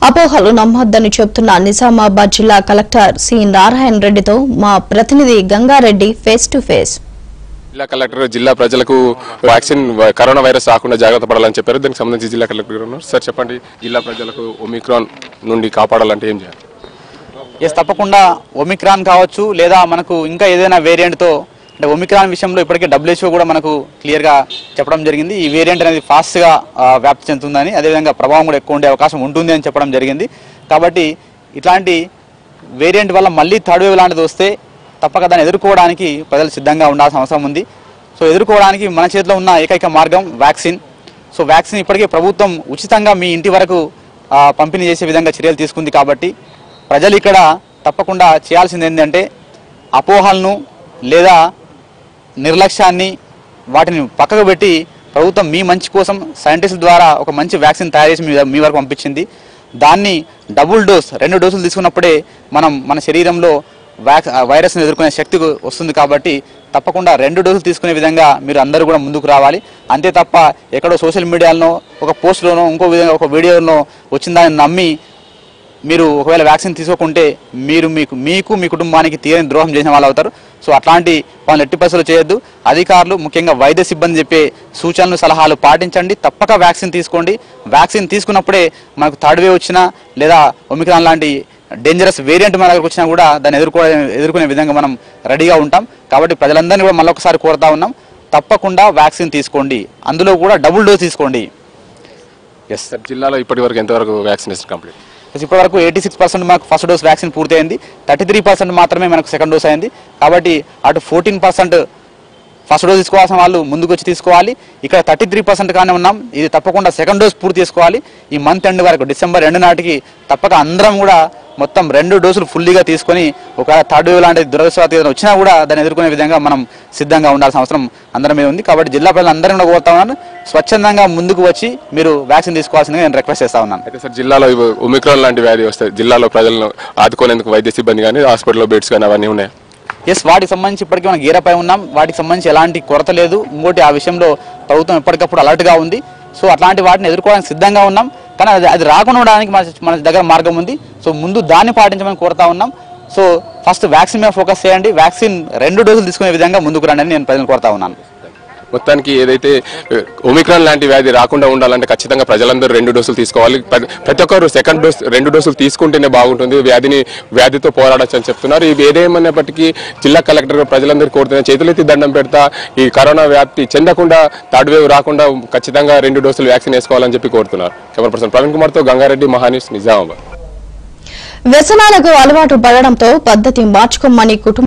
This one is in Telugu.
అపోహలు నమ్మొద్దని చెబుతున్న నిజామాబాద్ జిల్లా కలెక్టర్ సి నారాయణ రెడ్డితో మా ప్రతినిధి గంగారెడ్డి ఫేస్ టు ఫేస్ జిల్లా కలెక్టర్ జిల్లా ప్రజలకు వ్యాక్సిన్ వ- కరోనా వైరస్ రాకుండా జాగ్రత్త పడాలని చెప్పారు దానికి సంబంధించి జిల్లా కలెక్టర్ గారు ఉన్నారు సార్ చెప్పండి జిల్లా ప్రజలకు ఒమిక్రాన్ నుండి కాపాడాలంటే ఏం చేయాలి ఎస్ తప్పకుండా ఒమిక్రాన్ కావచ్చు లేదా మనకు ఇంకా ఏదైనా వేరియంట్తో అంటే ఒమిక్రాన్ విషయంలో ఇప్పటికే డబ్ల్యూహెచ్ఓ కూడా మనకు క్లియర్గా చెప్పడం జరిగింది ఈ వేరియంట్ అనేది ఫాస్ట్గా ఆ, వ్యాప్తి చెందుతుందని అదేవిధంగా ప్రభావం కూడా ఎక్కువ ఉండే అవకాశం ఉంటుంది అని చెప్పడం జరిగింది కాబట్టి ఇట్లాంటి వేరియంట్ వల్ల మళ్ళీ థర్డ్ వేవ్ లాంటిది వస్తే తప్పక దాన్ని ఎదుర్కోవడానికి ప్రజలు సిద్ధంగా ఉండాల్సిన అవసరం ఉంది సో ఎదుర్కోవడానికి మన చేతిలో ఉన్న ఏకైక మార్గం వ్యాక్సిన్ సో వ్యాక్సిన్ ఇప్పటికే ప్రభుత్వం ఉచితంగా మీ ఇంటి వరకు ఆ, పంపిణీ చేసే విధంగా చర్యలు తీసుకుంది కాబట్టి ప్రజలు ఇక్కడ తప్పకుండా చేయాల్సింది ఏంటంటే అపోహలను లేదా నిర్లక్ష్యాన్ని వాటిని పక్కకు పెట్టి ప్రభుత్వం మీ మంచి కోసం సైంటిస్టుల ద్వారా ఒక మంచి వ్యాక్సిన్ తయారు చేసి మీ మీ వరకు పంపించింది దాన్ని డబుల్ డోస్ రెండు డోసులు తీసుకున్నప్పుడే మనం మన శరీరంలో వ్యాక్ వైరస్ను ఎదుర్కొనే శక్తి వస్తుంది కాబట్టి తప్పకుండా రెండు డోసులు తీసుకునే విధంగా మీరు అందరూ కూడా ముందుకు రావాలి అంతే తప్ప ఎక్కడో సోషల్ మీడియాలో ఒక పోస్ట్లోనో ఇంకో విధంగా ఒక వీడియోలో వచ్చిన దాన్ని నమ్మి మీరు ఒకవేళ వ్యాక్సిన్ తీసుకోకుంటే మీరు మీకు మీకు మీ కుటుంబానికి తీరని ద్రోహం చేసిన వాళ్ళు అవుతారు సో అట్లాంటి పనులు ఎట్టి పరిస్థితులు చేయొద్దు అధికారులు ముఖ్యంగా వైద్య సిబ్బంది చెప్పే సూచనలు సలహాలు పాటించండి తప్పక వ్యాక్సిన్ తీసుకోండి వ్యాక్సిన్ తీసుకున్నప్పుడే మనకు థర్డ్ వేవ్ వచ్చినా లేదా ఒమిక్రాన్ లాంటి డేంజరస్ వేరియంట్ మన దగ్గరకు వచ్చినా కూడా దాన్ని ఎదుర్కో ఎదుర్కొనే విధంగా మనం రెడీగా ఉంటాం కాబట్టి ప్రజలందరినీ కూడా మళ్ళొకసారి కోరుతా ఉన్నాం తప్పకుండా వ్యాక్సిన్ తీసుకోండి అందులో కూడా డబుల్ డోస్ తీసుకోండి ఎస్ సార్ జిల్లాలో ఇప్పటి వరకు ఎంతవరకు వ్యాక్సినేషన్ కంప్లీట్ ఇప్పటి వరకు ఎయిటీ సిక్స్ పర్సెంట్ మనకు ఫస్ట్ డోస్ వ్యాక్సిన్ పూర్తయింది థర్టీ త్రీ పర్సెంట్ మాత్రమే మనకు సెకండ్ డోస్ అయింది కాబట్టి అటు ఫోర్టీన్ పర్సెంట్ ఫస్ట్ డోస్ తీసుకోవాల్సిన వాళ్ళు ముందుకు వచ్చి తీసుకోవాలి ఇక్కడ థర్టీ త్రీ పర్సెంట్ కానీ ఉన్నాం ఇది తప్పకుండా సెకండ్ డోస్ పూర్తి చేసుకోవాలి ఈ మంత్ ఎండ్ వరకు డిసెంబర్ ఎండ్ నాటికి తప్పక అందరం కూడా మొత్తం రెండు డోసులు ఫుల్లీగా తీసుకొని ఒక థర్డ్ వేవ్ లాంటి దురదృష్టవతి ఏదైనా వచ్చినా కూడా దాన్ని ఎదుర్కొనే విధంగా మనం సిద్ధంగా ఉండాల్సిన అవసరం అందరం మీద ఉంది కాబట్టి జిల్లా ప్రజలందరినీ కూడా కోరుతా ఉన్నాను స్వచ్ఛందంగా ముందుకు వచ్చి మీరు వ్యాక్సిన్ తీసుకోవాల్సిందిగా నేను రిక్వెస్ట్ చేస్తా ఉన్నాను అయితే సార్ జిల్లాలో ఇవి ఒమిక్రాన్ లాంటి వ్యాధి వస్తాయి జిల్లాలో ప్రజలను ఆదుకునేందుకు వైద్య సిబ్బంది కానీ హాస్పిటల్లో బెడ్స్ కానీ అవన్నీ ఉన్నాయి ఎస్ వాటికి సంబంధించి ఇప్పటికీ మనం గీరపై ఉన్నాం వాటికి సంబంధించి ఎలాంటి కొరత లేదు ఇంకోటి ఆ విషయంలో ప్రభుత్వం ఎప్పటికప్పుడు అలర్ట్గా ఉంది సో అట్లాంటి వాటిని ఎదుర్కోవడానికి సిద్ధంగా ఉన్నాం కానీ అది అది రాకుండా ఉండడానికి మన మన దగ్గర మార్గం ఉంది సో ముందు దాన్ని పాటించమని కోరుతా ఉన్నాం సో ఫస్ట్ వ్యాక్సిన్ మీద ఫోకస్ చేయండి వ్యాక్సిన్ రెండు డోసులు తీసుకునే విధంగా ముందుకు రండి అని నేను ప్రజలు కోరుతా ఉన్నాను మొత్తానికి ఏదైతే ఏ, ఒమిక్రాన్ లాంటి వ్యాధి రాకుండా ఉండాలంటే ఖచ్చితంగా ప్రజలందరూ రెండు డోసులు తీసుకోవాలి ప్ర- ప్రతి ఒక్కరు సెకండ్ డోస్ రెండు డోసులు తీసుకుంటేనే బాగుంటుంది వ్యాధిని వ్యాధితో పోరాడచ్చు అని చెప్తున్నారు ఇవి ఏదేమన్నప్పటికీ జిల్లా కలెక్టర్ గారు ప్రజలందరూ కోరుతున్న చేతులెత్తి దండం పెడతా ఈ కరోనా వ్యాప్తి చెందకుండా థర్డ్ వేవ్ రాకుండా ఖచ్చితంగా రెండు డోసులు వ్యాక్సిన్ వేసుకోవాలని చెప్పి కోరుతున్నారు కెమెరా పర్సన్ ప్రవీణ్ కుమార్తో గంగారెడ్డి మహాన్యూస్ నిజామాబాద్ వ్యసనాలకు అలవాటు పడడంతో పద్ధతి మార్చుకోమని కుటుంబ